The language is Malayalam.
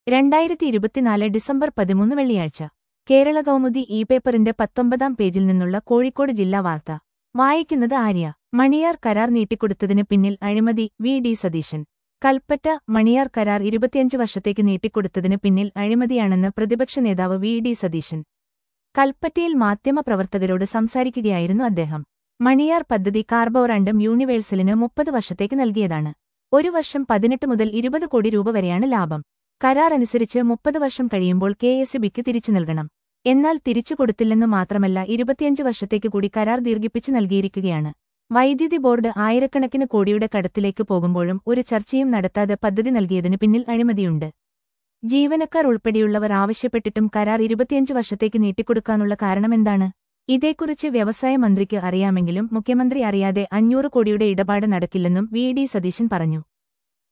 രണ്ടായിരത്തി ഇരുപത്തിനാല് ഡിസംബർ പതിമൂന്ന് വെള്ളിയാഴ്ച കേരള കൗമുദി ഇ പേപ്പറിന്റെ പത്തൊമ്പതാം പേജിൽ നിന്നുള്ള കോഴിക്കോട് ജില്ലാ വാർത്ത വായിക്കുന്നത് ആര്യ മണിയാർ കരാർ നീട്ടിക്കൊടുത്തതിന് പിന്നിൽ അഴിമതി വി ഡി സതീശൻ കൽപ്പറ്റ മണിയാർ കരാർ ഇരുപത്തിയഞ്ച് വർഷത്തേക്ക് നീട്ടിക്കൊടുത്തതിന് പിന്നിൽ അഴിമതിയാണെന്ന് പ്രതിപക്ഷ നേതാവ് വി ഡി സതീശൻ കൽപ്പറ്റയിൽ മാധ്യമപ്രവർത്തകരോട് സംസാരിക്കുകയായിരുന്നു അദ്ദേഹം മണിയാർ പദ്ധതി കാർബോറാണ്ടും യൂണിവേഴ്സലിന് മുപ്പത് വർഷത്തേക്ക് നൽകിയതാണ് ഒരു വർഷം പതിനെട്ട് മുതൽ ഇരുപത് കോടി രൂപ വരെയാണ് ലാഭം കരാർ അനുസരിച്ച് മുപ്പത് വർഷം കഴിയുമ്പോൾ കെ എസ് ബിക്ക് തിരിച്ചു നൽകണം എന്നാൽ തിരിച്ചു കൊടുത്തില്ലെന്നു മാത്രമല്ല ഇരുപത്തിയഞ്ച് വർഷത്തേക്ക് കൂടി കരാർ ദീർഘിപ്പിച്ചു നൽകിയിരിക്കുകയാണ് വൈദ്യുതി ബോർഡ് ആയിരക്കണക്കിന് കോടിയുടെ കടത്തിലേക്ക് പോകുമ്പോഴും ഒരു ചർച്ചയും നടത്താതെ പദ്ധതി നൽകിയതിന് പിന്നിൽ അഴിമതിയുണ്ട് ജീവനക്കാർ ഉൾപ്പെടെയുള്ളവർ ആവശ്യപ്പെട്ടിട്ടും കരാർ ഇരുപത്തിയഞ്ച് വർഷത്തേക്ക് നീട്ടിക്കൊടുക്കാനുള്ള കാരണമെന്താണ് ഇതേക്കുറിച്ച് വ്യവസായ മന്ത്രിക്ക് അറിയാമെങ്കിലും മുഖ്യമന്ത്രി അറിയാതെ അഞ്ഞൂറ് കോടിയുടെ ഇടപാട് നടക്കില്ലെന്നും വി ഡി സതീശൻ പറഞ്ഞു